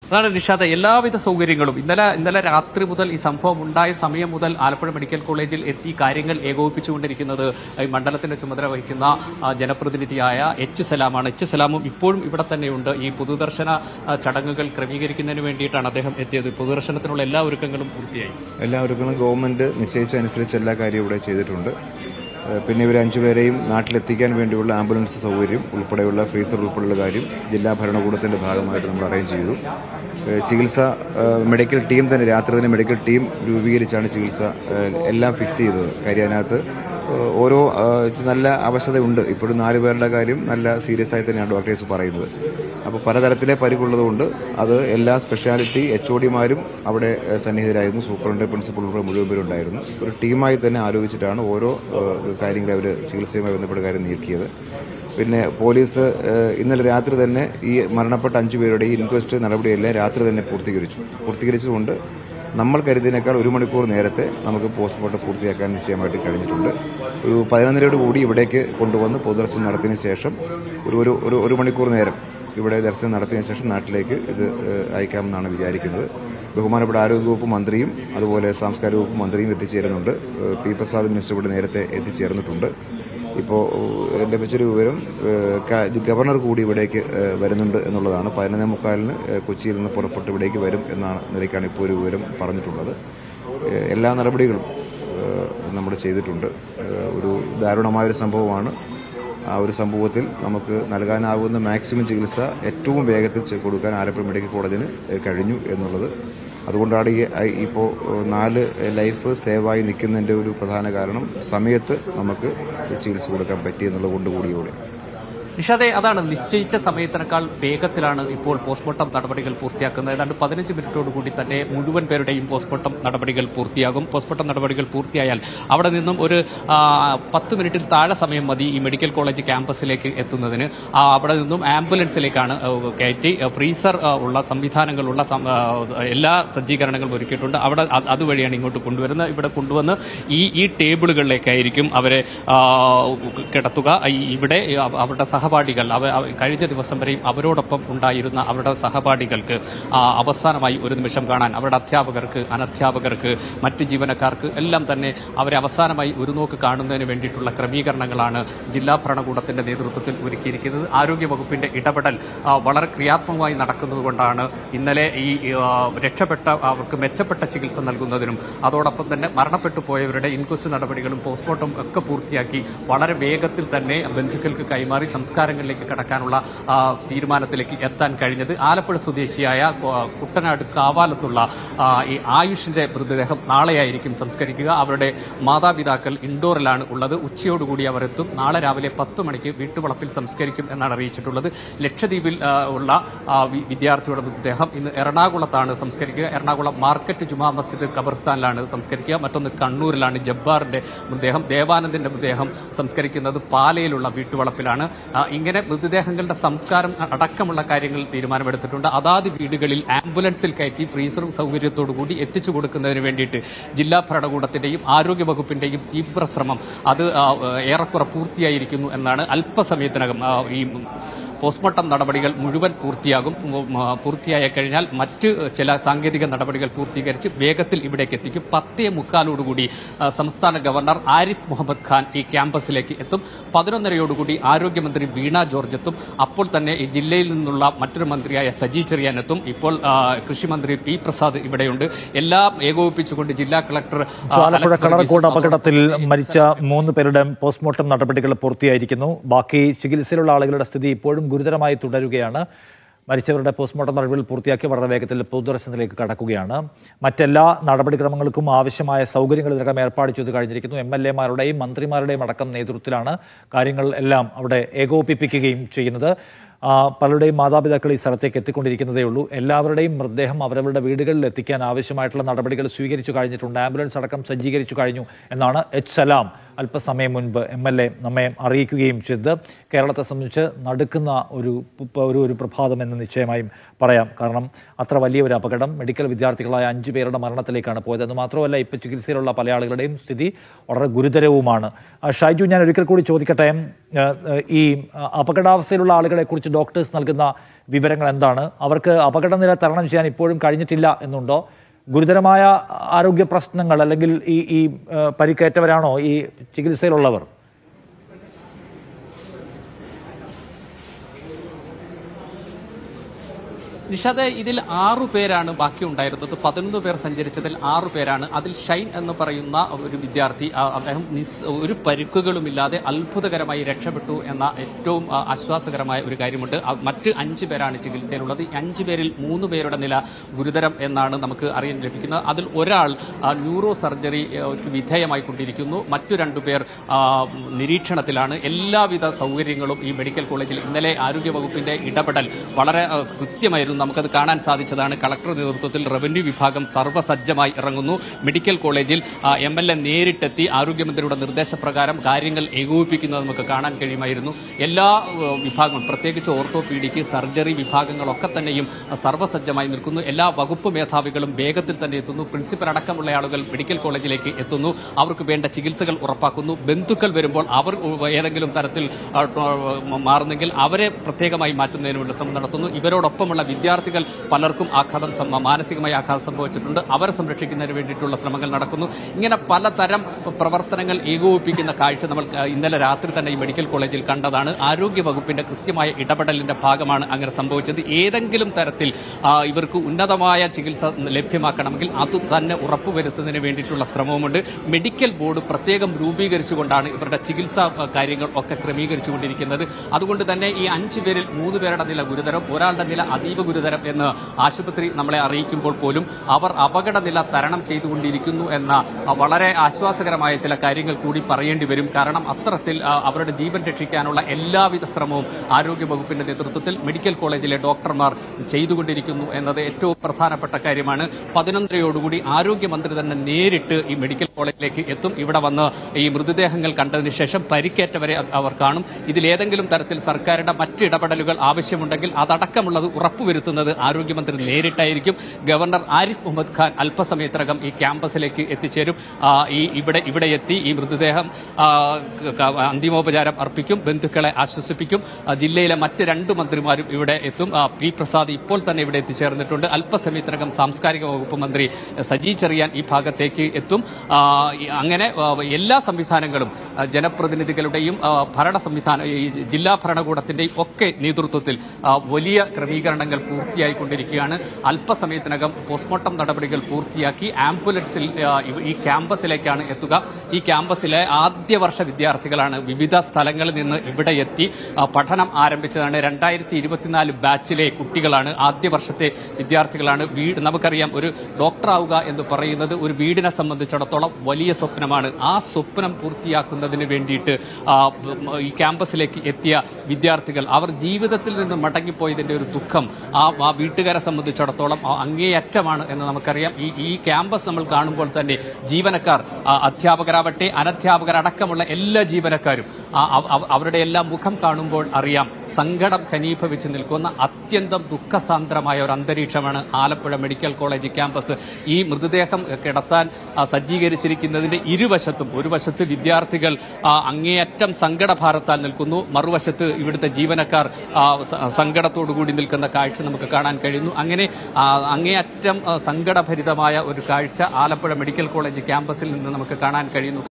അതാണ് നിഷാദ എല്ലാവിധ സൗകര്യങ്ങളും ഇന്നലെ ഇന്നലെ രാത്രി മുതൽ ഈ സംഭവം ഉണ്ടായ സമയം മുതൽ ആലപ്പുഴ മെഡിക്കൽ കോളേജിൽ എത്തി കാര്യങ്ങൾ ഏകോപിപ്പിച്ചുകൊണ്ടിരിക്കുന്നത് ഈ മണ്ഡലത്തിന്റെ ചുമതല വഹിക്കുന്ന ആ, ജനപ്രതിനിധിയായ എച്ച് സലാമാണ് എച്ച് സലാമും ഇപ്പോഴും ഇവിടെ തന്നെയുണ്ട് ഈ പൊതുദർശന ആ, ചടങ്ങുകൾ ക്രമീകരിക്കുന്നതിന് വേണ്ടിയിട്ടാണ് അദ്ദേഹം എത്തിയത് പൊതുദർശനത്തിനുള്ള എല്ലാ ഒരുക്കങ്ങളും പൂർത്തിയായി എല്ലാവർക്കും ഗവൺമെന്റ് നിശ്ചയിച്ചതനുസരിച്ച് എല്ലാ കാര്യവും ഇവിടെ ചെയ്തിട്ടുണ്ട് ഏഹ് പിന്നെ ഇവർ അഞ്ചുപേരെയും നാട്ടിലെത്തിക്കാൻ വേണ്ടിയുള്ള ആംബുലൻസ് സൗകര്യം ഉൾപ്പെടെയുള്ള ഫ്രീസർ ഉൾപ്പെടെയുള്ള കാര്യം ജില്ലാ ഭരണകൂടത്തിന്റെ ഭാഗമായിട്ട് നമ്മൾ അറേഞ്ച് ചെയ്തു ഏഹ് ചികിത്സ ഏഹ് മെഡിക്കൽ ടീം തന്നെ രാത്രി തന്നെ മെഡിക്കൽ ടീം രൂപീകരിച്ചാണ് ചികിത്സ ഏഹ് എല്ലാം ഫിക്സ് ചെയ്തത് കാര്യം അതിനകത്ത് ഏഹ് ഓരോ ഏഹ് നല്ല അവശതയുണ്ട് ഇപ്പോഴും നാല് പേരുടെ കാര്യം നല്ല സീരിയസ് ആയി തന്നെയാണ് ഡോക്ടേഴ്സ് പറയുന്നത് അപ്പോൾ പലതരത്തിലെ പരിക്കുള്ളതുകൊണ്ട് അത് എല്ലാ സ്പെഷ്യാലിറ്റി എച്ച് ഒ ഡിമാരും അവിടെ ഏഹ്, സന്നിഹിതരായിരുന്നു സൂപ്രണ്ട് പ്രിൻസിപ്പൾ ഉൾപ്പെടെ മുഴുവൻ പേരും ഉണ്ടായിരുന്നു ഒരു ടീമായി തന്നെ ആലോചിച്ചിട്ടാണ് ഓരോ ഏഹ്, കാര്യങ്ങൾ അവർ ചികിത്സയുമായി ബന്ധപ്പെട്ട കാര്യം നീക്കിയത് പിന്നെ പോലീസ് ഏഹ്, ഇന്നലെ രാത്രി തന്നെ ഈ മരണപ്പെട്ട അഞ്ചു പേരുടെ ഈ ഇൻക്വസ്റ്റ് നടപടിയെല്ലാം രാത്രി തന്നെ പൂർത്തീകരിച്ചു പൂർത്തീകരിച്ചുകൊണ്ട് നമ്മൾ കരുതിയതിനേക്കാൾ ഒരു മണിക്കൂർ നേരത്തെ നമുക്ക് പോസ്റ്റ്മോർട്ടം പൂർത്തിയാക്കാൻ നിശ്ചയമായിട്ട് കഴിഞ്ഞിട്ടുണ്ട് ഒരു പതിനൊന്നരയോട് കൂടി ഇവിടേക്ക് കൊണ്ടുവന്ന് പൊതുദർശനം നടത്തിയതിനു ശേഷം ഒരു ഒരു ഒരു ഒരു മണിക്കൂർ നേരം ഇവിടെ ദർശനം നടത്തിയതിനു ശേഷം നാട്ടിലേക്ക് ഇത് ഏഹ്, അയക്കാമെന്നാണ് വിചാരിക്കുന്നത് ബഹുമാനപ്പെട്ട ആരോഗ്യവകുപ്പ് മന്ത്രിയും അതുപോലെ സാംസ്കാരിക വകുപ്പ് മന്ത്രിയും എത്തിച്ചേരുന്നുണ്ട് ഏഹ്, പി പ്രസാദ് മിനിസ്റ്റർ ഇവിടെ നേരത്തെ എത്തിച്ചേർന്നിട്ടുണ്ട് ഇപ്പോൾ ഏഹ്, ലഭിച്ചൊരു വിവരം ഏഹ്, ക- ഇത് ഗവർണർ കൂടി ഇവിടേക്ക് ഏഹ്, വരുന്നുണ്ട് എന്നുള്ളതാണ് പതിനൊന്നേ മുക്കാലിന് ഏഹ്, കൊച്ചിയിൽ നിന്ന് പുറപ്പെട്ട് ഇവിടേക്ക് വരും എന്നാണ് നിലയ്ക്കാണ് ഇപ്പോൾ ഒരു വിവരം പറഞ്ഞിട്ടുള്ളത് ഏഹ്, എല്ലാ നടപടികളും ഏഹ്, നമ്മൾ ചെയ്തിട്ടുണ്ട് ഏഹ്, ഒരു ദാരുണമായൊരു സംഭവമാണ് ആ ഒരു സംഭവത്തിൽ നമുക്ക് നൽകാനാവുന്ന മാക്സിമം ചികിത്സ ഏറ്റവും വേഗത്തിൽ ചെ- കൊടുക്കാൻ ആലപ്പുഴ മെഡിക്കൽ കോളേജിന് ഏഹ്, കഴിഞ്ഞു എന്നുള്ളത് അതുകൊണ്ടാണ് ഈ ഐ- ഇപ്പോൾ ഏഹ്, നാല് ലൈഫ് സേവായി നിൽക്കുന്നതിൻ്റെ ഒരു പ്രധാന കാരണം സമയത്ത് നമുക്ക് ചികിത്സ കൊടുക്കാൻ പറ്റിയെന്നുള്ളത് കൊണ്ടുകൂടിയോടെ നിഷാദെ അതാണ് നിശ്ചയിച്ച സമയത്തിനേക്കാൾ വേഗത്തിലാണ് ഇപ്പോൾ പോസ്റ്റ്മോർട്ടം നടപടികൾ പൂർത്തിയാക്കുന്നത് ഏതാണ്ട് പതിനഞ്ച് മിനിറ്റോട് കൂടി തന്നെ മുഴുവൻ പേരുടെയും പോസ്റ്റ്മോർട്ടം നടപടികൾ പൂർത്തിയാകും പോസ്റ്റ്മോർട്ടം നടപടികൾ പൂർത്തിയായാൽ അവിടെ നിന്നും ഒരു ആ, പത്ത് മിനിറ്റിൽ താഴെ സമയം മതി ഈ മെഡിക്കൽ കോളേജ് ക്യാമ്പസിലേക്ക് എത്തുന്നതിന് ആ, അവിടെ നിന്നും ആംബുലൻസിലേക്കാണ് ആ, കയറ്റി ആ, ഫ്രീസർ ആ, ഉള്ള സംവിധാനങ്ങളുള്ള സം- ആ, എല്ലാ സജ്ജീകരണങ്ങളും ഒരുക്കിയിട്ടുണ്ട് അവിടെ അത് അതുവഴിയാണ് ഇങ്ങോട്ട് കൊണ്ടുവരുന്നത് ഇവിടെ കൊണ്ടുവന്ന് ഈ ഈ ടേബിളുകളിലേക്കായിരിക്കും അവരെ ആ, കിടത്തുക ഈ- ഇവിടെ അവ- അവരുടെ സഹപാഠികൾ അവ അവ- കഴിഞ്ഞ ദിവസം വരെയും അവരോടൊപ്പം ഉണ്ടായിരുന്ന അവരുടെ സഹപാഠികൾക്ക് ആ, അവസാനമായി ഒരു നിമിഷം കാണാൻ അവരുടെ അധ്യാപകർക്ക് അനധ്യാപകർക്ക് മറ്റ് ജീവനക്കാർക്ക് എല്ലാം തന്നെ അവരെ അവസാനമായി ഒരു നോക്ക് കാണുന്നതിന് വേണ്ടിയിട്ടുള്ള ക്രമീകരണങ്ങളാണ് ജില്ലാ ഭരണകൂടത്തിന്റെ നേതൃത്വത്തിൽ ഒരുക്കിയിരിക്കുന്നത് ആരോഗ്യ വകുപ്പിന്റെ ഇടപെടൽ ആ, വളരെ ക്രിയാത്മകമായി നടക്കുന്നത് കൊണ്ടാണ് ഇന്നലെ ഈ ആ, രക്ഷപ്പെട്ട അവർക്ക് മെച്ചപ്പെട്ട ചികിത്സ നൽകുന്നതിനും അതോടൊപ്പം തന്നെ മരണപ്പെട്ടു പോയവരുടെ ഇൻക്വസ്റ്റ് നടപടികളും പോസ്റ്റ്മോർട്ടം ഒക്കെ പൂർത്തിയാക്കി വളരെ വേഗത്തിൽ തന്നെ ബന്ധുക്കൾക്ക് കൈമാറി സംസ്കാരങ്ങളിലേക്ക് കടക്കാനുള്ള ആ, തീരുമാനത്തിലേക്ക് എത്താൻ കഴിഞ്ഞത് ആലപ്പുഴ സ്വദേശിയായ ആ, കുട്ടനാട് കാവാലത്തുള്ള ആ, ഈ ആയുഷിന്റെ മൃതദേഹം നാളെയായിരിക്കും സംസ്കരിക്കുക അവരുടെ മാതാപിതാക്കൾ ഇൻഡോറിലാണ് ഉള്ളത് ഉച്ചയോടുകൂടി അവർ എത്തും നാളെ രാവിലെ പത്ത് മണിക്ക് വീട്ടുവളപ്പിൽ സംസ്കരിക്കും എന്നാണ് അറിയിച്ചിട്ടുള്ളത് ലക്ഷദ്വീപിൽ ആ, ഉള്ള ആ, വി- വിദ്യാർത്ഥിയുടെ മൃതദേഹം ഇന്ന് എറണാകുളത്താണ് സംസ്കരിക്കുക എറണാകുളം മാർക്കറ്റ് ജുമാ മസ്ജിദ് ഖബർസ്ഥാനിലാണ് സംസ്കരിക്കുക മറ്റൊന്ന് കണ്ണൂരിലാണ് ജബ്ബാറിന്റെ മൃതദേഹം ദേവാനന്ദന്റെ മൃതദേഹം സംസ്കരിക്കുന്നത് പാലയിലുള്ള വീട്ടുവളപ്പിലാണ് ആ, ഇങ്ങനെ മൃതദേഹങ്ങളുടെ സംസ്കാരം അ- അടക്കമുള്ള കാര്യങ്ങൾ തീരുമാനമെടുത്തിട്ടുണ്ട് അതാത് വീടുകളിൽ ആംബുലൻസിൽ കയറ്റി ഫ്രീസറും സൗകര്യത്തോടു കൂടി എത്തിച്ചു കൊടുക്കുന്നതിന് വേണ്ടിയിട്ട് ജില്ലാ ഭരണകൂടത്തിന്റെയും ആരോഗ്യ വകുപ്പിന്റെയും തീവ്ര ശ്രമം അത് ആ, ഏറെക്കുറെ പൂർത്തിയായിരിക്കുന്നു എന്നാണ് അല്പസമയത്തിനകം ആ, ഈ പോസ്റ്റ്മോർട്ടം നടപടികൾ മുഴുവൻ പൂർത്തിയാകും ഉം, ആ, പൂർത്തിയായി കഴിഞ്ഞാൽ മറ്റ് ചില സാങ്കേതിക നടപടികൾ പൂർത്തീകരിച്ച് വേഗത്തിൽ ഇവിടേക്ക് എത്തിക്കും പത്തേ മുക്കാലോടുകൂടി ആ, സംസ്ഥാന ഗവർണർ ആരിഫ് മുഹമ്മദ് ഖാൻ ഈ ക്യാമ്പസിലേക്ക് എത്തും പതിനൊന്നരയോടുകൂടി ആരോഗ്യമന്ത്രി വീണ ജോർജ് എത്തും അപ്പോൾ തന്നെ ഈ ജില്ലയിൽ നിന്നുള്ള മറ്റൊരു മന്ത്രിയായ സജി ചെറിയാൻ എത്തും ഇപ്പോൾ ആ, കൃഷിമന്ത്രി പി പ്രസാദ് ഇവിടെയുണ്ട് എല്ലാം ഏകോപിപ്പിച്ചുകൊണ്ട് ജില്ലാ കളക്ടർ ആ, ആലപ്പുഴ അലക്സ് കളറക്കോട് വർഗീസ് അപകടത്തിൽ മരിച്ച മൂന്ന് പേരുടെ പോസ്റ്റ്മോർട്ടം നടപടികൾ പൂർത്തിയായിരിക്കുന്നു ബാക്കി ചികിത്സയിലുള്ള ആളുകളുടെ സ്ഥിതി ഇപ്പോഴും ഗുരുതരമായി തുടരുകയാണ് മരിച്ചവരുടെ പോസ്റ്റ്മോർട്ടം നടപടികൾ പൂർത്തിയാക്കി വളരെ വേഗത്തിൽ പൊതുദർശനത്തിലേക്ക് കടക്കുകയാണ് മറ്റെല്ലാ നടപടിക്രമങ്ങൾക്കും ആവശ്യമായ സൗകര്യങ്ങൾ ഇതിനകം ഏർപ്പാട് ചെയ്ത് കഴിഞ്ഞിരിക്കുന്നു എം എൽ എമാരുടെയും മന്ത്രിമാരുടെയും അടക്കം നേതൃത്വത്തിലാണ് കാര്യങ്ങൾ എല്ലാം അവിടെ ഏകോപിപ്പിക്കുകയും ചെയ്യുന്നത് ആ, പലരുടെയും മാതാപിതാക്കൾ ഈ സ്ഥലത്തേക്ക് എത്തിക്കൊണ്ടിരിക്കുന്നതേ ഉള്ളൂ എല്ലാവരുടെയും മൃതദേഹം അവരവരുടെ വീടുകളിൽ എത്തിക്കാൻ ആവശ്യമായിട്ടുള്ള നടപടികൾ സ്വീകരിച്ചു കഴിഞ്ഞിട്ടുണ്ട് ആംബുലൻസ് അടക്കം സജ്ജീകരിച്ചു കഴിഞ്ഞു എന്നാണ് എച്ച് സലാം അല്പസമയം മുൻപ് എം എൽ എ നമ്മെ അറിയിക്കുകയും ചെയ്തത് കേരളത്തെ സംബന്ധിച്ച് നടുക്കുന്ന ഒരു പ- ഒരു ഒരു പ്രഭാതം എന്ന് നിശ്ചയമായും പറയാം കാരണം അത്ര വലിയ ഒരു അപകടം മെഡിക്കൽ വിദ്യാർത്ഥികളായ അഞ്ച് പേരുടെ മരണത്തിലേക്കാണ് പോയത് എന്ന് മാത്രമല്ല ഇപ്പോൾ ചികിത്സയിലുള്ള പല ആളുകളുടെയും സ്ഥിതി വളരെ ഗുരുതരവുമാണ് ആ, ഷൈജു ഞാൻ ഒരിക്കൽ കൂടി ചോദിക്കട്ടെ ആ, ഈ ആ, അപകടാവസ്ഥയിലുള്ള ആളുകളെ കുറിച്ച് ഡോക്ടേഴ്സ് നൽകുന്ന വിവരങ്ങൾ എന്താണ് അവർക്ക് അപകടനില തരണം ചെയ്യാൻ ഇപ്പോഴും കഴിഞ്ഞിട്ടില്ല എന്നുണ്ടോ ഗുരുതരമായ ആരോഗ്യ പ്രശ്നങ്ങൾ അല്ലെങ്കിൽ ഈ ഈ ആ, പരിക്കേറ്റവരാണോ ഈ ചികിത്സയിലുള്ളവർ നിഷാദ് ഇതിൽ ആറു പേരാണ് ബാക്കി ഉണ്ടായിരുന്നത് പതിനൊന്ന് പേർ സഞ്ചരിച്ചതിൽ ആറു പേരാണ് അതിൽ ഷൈൻ എന്ന് പറയുന്ന ഒരു വിദ്യാർത്ഥി ആ, അദ്ദേഹം നിസ് ഒരു പരിക്കുകളുമില്ലാതെ അത്ഭുതകരമായി രക്ഷപ്പെട്ടു എന്ന ഏറ്റവും ആ, ആശ്വാസകരമായ ഒരു കാര്യമുണ്ട് ആ, മറ്റ് അഞ്ച് പേരാണ് ചികിത്സയിലുള്ളത് ഈ അഞ്ച് പേരിൽ മൂന്ന് പേരുടെ നില ഗുരുതരം എന്നാണ് നമുക്ക് അറിയാൻ ലഭിക്കുന്നത് അതിൽ ഒരാൾ ആ, ന്യൂറോ സർജറി ആ, ക്ക് വിധേയമായി കൊണ്ടിരിക്കുന്നു മറ്റു രണ്ടു പേർ ആ, നിരീക്ഷണത്തിലാണ് എല്ലാവിധ സൗകര്യങ്ങളും ഈ മെഡിക്കൽ കോളേജിൽ ഇന്നലെ ആരോഗ്യവകുപ്പിന്റെ ഇടപെടൽ വളരെ ആ, കൃത്യമായിരുന്നു നമുക്കത് കാണാൻ സാധിച്ചതാണ് കളക്ടർ നേതൃത്വത്തിൽ റവന്യൂ വിഭാഗം സർവ്വസജ്ജമായി ഇറങ്ങുന്നു മെഡിക്കൽ കോളേജിൽ എം എൽ എ നേരിട്ടെത്തി ആരോഗ്യമന്ത്രിയുടെ നിർദ്ദേശപ്രകാരം കാര്യങ്ങൾ ഏകോപിപ്പിക്കുന്നത് നമുക്ക് കാണാൻ കഴിയുമായിരുന്നു എല്ലാ ആ, വിഭാഗങ്ങളും പ്രത്യേകിച്ച് ഓർത്തോപീഡിക്ക് സർജറി വിഭാഗങ്ങളൊക്കെ തന്നെയും സർവ്വസജ്ജമായി നിൽക്കുന്നു എല്ലാ വകുപ്പ് മേധാവികളും വേഗത്തിൽ തന്നെ എത്തുന്നു പ്രിൻസിപ്പൽ അടക്കമുള്ള ആളുകൾ മെഡിക്കൽ കോളേജിലേക്ക് എത്തുന്നു അവർക്ക് വേണ്ട ചികിത്സകൾ ഉറപ്പാക്കുന്നു ബന്ധുക്കൾ വരുമ്പോൾ അവർ ഏതെങ്കിലും തരത്തിൽ ആ, ആ, മാറുന്നെങ്കിൽ അവരെ പ്രത്യേകമായി മാറ്റുന്നതിന് വേണ്ടി ശ്രമം നടത്തുന്നു ഇവരോടൊപ്പമുള്ള വിദ്യാർത്ഥികൾ പലർക്കും ആഘാതം സം- മാനസികമായി ആഘാതം സംഭവിച്ചിട്ടുണ്ട് അവരെ സംരക്ഷിക്കുന്നതിന് വേണ്ടിയിട്ടുള്ള ശ്രമങ്ങൾ നടക്കുന്നു ഇങ്ങനെ പലതരം പ്രവർത്തനങ്ങൾ ഏകോപിപ്പിക്കുന്ന കാഴ്ച നമ്മൾ ആ, ഇന്നലെ രാത്രി തന്നെ ഈ മെഡിക്കൽ കോളേജിൽ കണ്ടതാണ് ആരോഗ്യ വകുപ്പിന്റെ കൃത്യമായ ഇടപെടലിന്റെ ഭാഗമാണ് അങ്ങനെ സംഭവിച്ചത് ഏതെങ്കിലും തരത്തിൽ ആ, ഇവർക്ക് ഉന്നതമായ ചികിത്സ ലഭ്യമാക്കണമെങ്കിൽ അത് തന്നെ ഉറപ്പുവരുത്തുന്നതിന് വേണ്ടിയിട്ടുള്ള ശ്രമവുമുണ്ട് മെഡിക്കൽ ബോർഡ് പ്രത്യേകം രൂപീകരിച്ചുകൊണ്ടാണ് ഇവരുടെ ചികിത്സാ ആ, കാര്യങ്ങൾ ഒക്കെ ക്രമീകരിച്ചുകൊണ്ടിരിക്കുന്നത് അതുകൊണ്ട് തന്നെ ഈ അഞ്ചു പേരിൽ മൂന്ന് പേരുടെ നില ഗുരുതരം ഒരാളുടെ നില അതീവ ഗുരുതരം എന്ന് ആശുപത്രി നമ്മളെ അറിയിക്കുമ്പോൾ പോലും അവർ അപകടനില തരണം ചെയ്തുകൊണ്ടിരിക്കുന്നു എന്ന ആ, വളരെ ആശ്വാസകരമായ ചില കാര്യങ്ങൾ കൂടി പറയേണ്ടി വരും കാരണം അത്തരത്തിൽ ആ, അവരുടെ ജീവൻ രക്ഷിക്കാനുള്ള എല്ലാവിധ ശ്രമവും ആരോഗ്യ വകുപ്പിന്റെ നേതൃത്വത്തിൽ മെഡിക്കൽ കോളേജിലെ ഡോക്ടർമാർ ചെയ്തുകൊണ്ടിരിക്കുന്നു എന്നത് ഏറ്റവും പ്രധാനപ്പെട്ട കാര്യമാണ് പതിനൊന്നരയോടുകൂടി ആരോഗ്യമന്ത്രി തന്നെ നേരിട്ട് ഈ മെഡിക്കൽ കോളേജിലേക്ക് എത്തും ഇവിടെ വന്ന് ഈ മൃതദേഹങ്ങൾ കണ്ടതിന് ശേഷം പരിക്കേറ്റവരെ അത് അവർ കാണും ഇതിലേതെങ്കിലും തരത്തിൽ സർക്കാരിന്റെ മറ്റ് ഇടപെടലുകൾ ആവശ്യമുണ്ടെങ്കിൽ അതടക്കമുള്ളത് ഉറപ്പുവരുത്തുന്നത് ആരോഗ്യമന്ത്രി നേരിട്ടായിരിക്കും ഗവർണർ ആരിഫ് മുഹമ്മദ് ഖാൻ അല്പസമയത്തിനകം ഈ ക്യാമ്പസിലേക്ക് എത്തിച്ചേരും ആ, ഈ ഇവിടെ ഇവിടെ എത്തി ഈ മൃതദേഹം ആ, ക- ക- അന്തിമോപചാരം അർപ്പിക്കും ബന്ധുക്കളെ ആശ്വസിപ്പിക്കും ആ, ജില്ലയിലെ മറ്റ് രണ്ട് മന്ത്രിമാരും ഇവിടെ എത്തും ആ, പി പ്രസാദ് ഇപ്പോൾ തന്നെ ഇവിടെ എത്തിച്ചേർന്നിട്ടുണ്ട് അല്പസമയത്തിനകം സാംസ്കാരിക വകുപ്പ് മന്ത്രി സജി ചെറിയാൻ ഈ ഭാഗത്തേക്ക് എത്തും ആ, ഈ അങ്ങനെ ആ, എല്ലാ സംവിധാനങ്ങളും ആ, ജനപ്രതിനിധികളുടെയും ആ, ഭരണ സംവിധാന ഈ ജില്ലാ ഭരണകൂടത്തിന്റെയും ഒക്കെ നേതൃത്വത്തിൽ ആ, വലിയ ക്രമീകരണങ്ങൾ പൂർത്തിയായിക്കൊണ്ടിരിക്കുകയാണ് അല്പസമയത്തിനകം പോസ്റ്റ്മോർട്ടം നടപടികൾ പൂർത്തിയാക്കി ആംബുലൻസിൽ ആ, ഇവ- ഈ ക്യാമ്പസിലേക്കാണ് എത്തുക ഈ ക്യാമ്പസിലെ ആദ്യ വർഷ വിദ്യാർത്ഥികളാണ് വിവിധ സ്ഥലങ്ങളിൽ നിന്ന് ഇവിടെ എത്തി ആ, പഠനം ആരംഭിച്ചതാണ് രണ്ടായിരത്തി ഇരുപത്തിനാല് ബാച്ചിലെ കുട്ടികളാണ് ആദ്യ വർഷത്തെ വിദ്യാർത്ഥികളാണ് വീട് നമുക്കറിയാം ഒരു ഡോക്ടറാവുക എന്ന് പറയുന്നത് ഒരു വീടിനെ സംബന്ധിച്ചിടത്തോളം വലിയ സ്വപ്നമാണ് ആ സ്വപ്നം പൂർത്തിയാക്കുന്നതിന് വേണ്ടിയിട്ട് ആ, ഈ ക്യാമ്പസിലേക്ക് എത്തിയ വിദ്യാർത്ഥികൾ അവർ ജീവിതത്തിൽ നിന്ന് മടങ്ങിപ്പോയതിന്റെ ഒരു ദുഃഖം ആ ആ വീട്ടുകാരെ സംബന്ധിച്ചിടത്തോളം ആ അങ്ങേയറ്റമാണ് എന്ന് നമുക്കറിയാം ഈ ഈ ക്യാമ്പസ് നമ്മൾ കാണുമ്പോൾ തന്നെ ജീവനക്കാർ ആ, അധ്യാപകരാവട്ടെ അനധ്യാപകരടക്കമുള്ള എല്ലാ ജീവനക്കാരും ആ, അവ- അവ- അവരുടെ എല്ലാം മുഖം കാണുമ്പോൾ അറിയാം സങ്കടം ഖനീഭവിച്ച് നിൽക്കുന്ന അത്യന്തം ദുഃഖസാന്ദ്രമായ ഒരു അന്തരീക്ഷമാണ് ആലപ്പുഴ മെഡിക്കൽ കോളേജ് ക്യാമ്പസ് ഈ മൃതദേഹം കിടത്താൻ ആ, സജ്ജീകരിച്ചിരിക്കുന്നതിന്റെ ഇരുവശത്തും ഒരു വശത്ത് വിദ്യാർത്ഥികൾ ആ, അങ്ങേയറ്റം സങ്കടഭാരത്താൽ നിൽക്കുന്നു മറുവശത്ത് ഇവിടുത്തെ ജീവനക്കാർ ആ, സ- സങ്കടത്തോടുകൂടി നിൽക്കുന്ന കാഴ്ച നമുക്ക് കാണാൻ കഴിയുന്നു അങ്ങനെ ആ, അങ്ങേയറ്റം ആ, സങ്കടഭരിതമായ ഒരു കാഴ്ച ആലപ്പുഴ മെഡിക്കൽ കോളേജ് ക്യാമ്പസിൽ നിന്ന് നമുക്ക് കാണാൻ കഴിയുന്നു